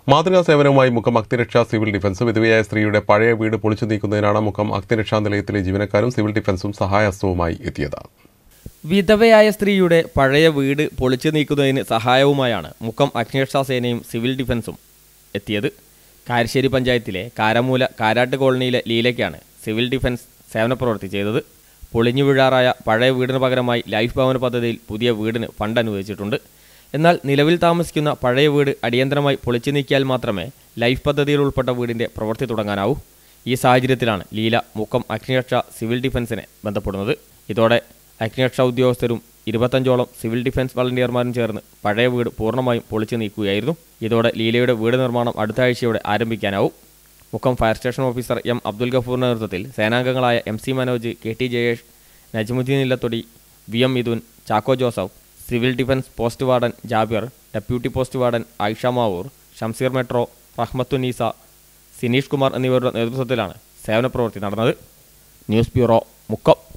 മാതൃകാ സേവനവുമായി മുഖം അഗ്നിരക്ഷാ സിവിൽ ഡിഫൻസ് വിധവയായ സ്ത്രീയുടെ പഴയ വീട് പൊളിച്ചു നീക്കുന്നതിനാണ് മുഖം അഗ്നിരക്ഷാ നിലയത്തിലെ ജീവനക്കാരും സിവിൽ ഡിഫൻസും സഹായഹസ്തവുമായി എത്തിയത് വിധവയായ സ്ത്രീയുടെ പഴയ വീട് പൊളിച്ചു നീക്കുന്നതിന് സഹായവുമായാണ് മുക്കം അഗ്നിരക്ഷാ സേനയും സിവിൽ ഡിഫൻസും എത്തിയത് കാരശ്ശേരി പഞ്ചായത്തിലെ കാരമൂല കാരാട്ട് കോളനിയിലെ ലീലയ്ക്കാണ് സിവിൽ ഡിഫൻസ് സേവന പ്രവൃത്തി ചെയ്തത് പൊളിഞ്ഞു വീഴാറായ പഴയ വീടിന് പകരമായി ലൈഫ് ഭവന പദ്ധതിയിൽ പുതിയ വീടിന് ഫണ്ട് അനുവദിച്ചിട്ടുണ്ട് എന്നാൽ നിലവിൽ താമസിക്കുന്ന പഴയ വീട് അടിയന്തരമായി പൊളിച്ചു നീക്കിയാൽ മാത്രമേ ലൈഫ് പദ്ധതിയിൽ ഉൾപ്പെട്ട വീടിന്റെ പ്രവൃത്തി തുടങ്ങാനാവൂ ഈ സാഹചര്യത്തിലാണ് ലീല മുക്കം അഗ്നിരക്ഷ സിവിൽ ഡിഫൻസിനെ ബന്ധപ്പെടുന്നത് ഇതോടെ അഗ്നിരക്ഷാ ഉദ്യോഗസ്ഥരും ഇരുപത്തഞ്ചോളം സിവിൽ ഡിഫൻസ് വളണ്ടിയർമാരും ചേർന്ന് പഴയ വീട് പൂർണ്ണമായും പൊളിച്ചു നീക്കുകയായിരുന്നു ഇതോടെ ലീലയുടെ വീട് നിർമ്മാണം അടുത്ത ആഴ്ചയോടെ ആരംഭിക്കാനാവും Mukkam fire station officer M Abdul ഗഫൂറിന്റെ നേതൃത്വത്തിൽ സേനാംഗങ്ങളായ M C Manoj K T Jayesh Najmuddeen Illathodi V M Mithun Chacko Joseph civil defence post warden Jabir deputy post warden Ayisha Mavoor Shamseer metro Rahmathunnisa Sineesh Kumar എന്നിവരുടെ നേതൃത്വത്തിലാണ് സേവന പ്രവൃത്തി നടന്നത് ന്യൂസ് ബ്യൂറോ മുക്കം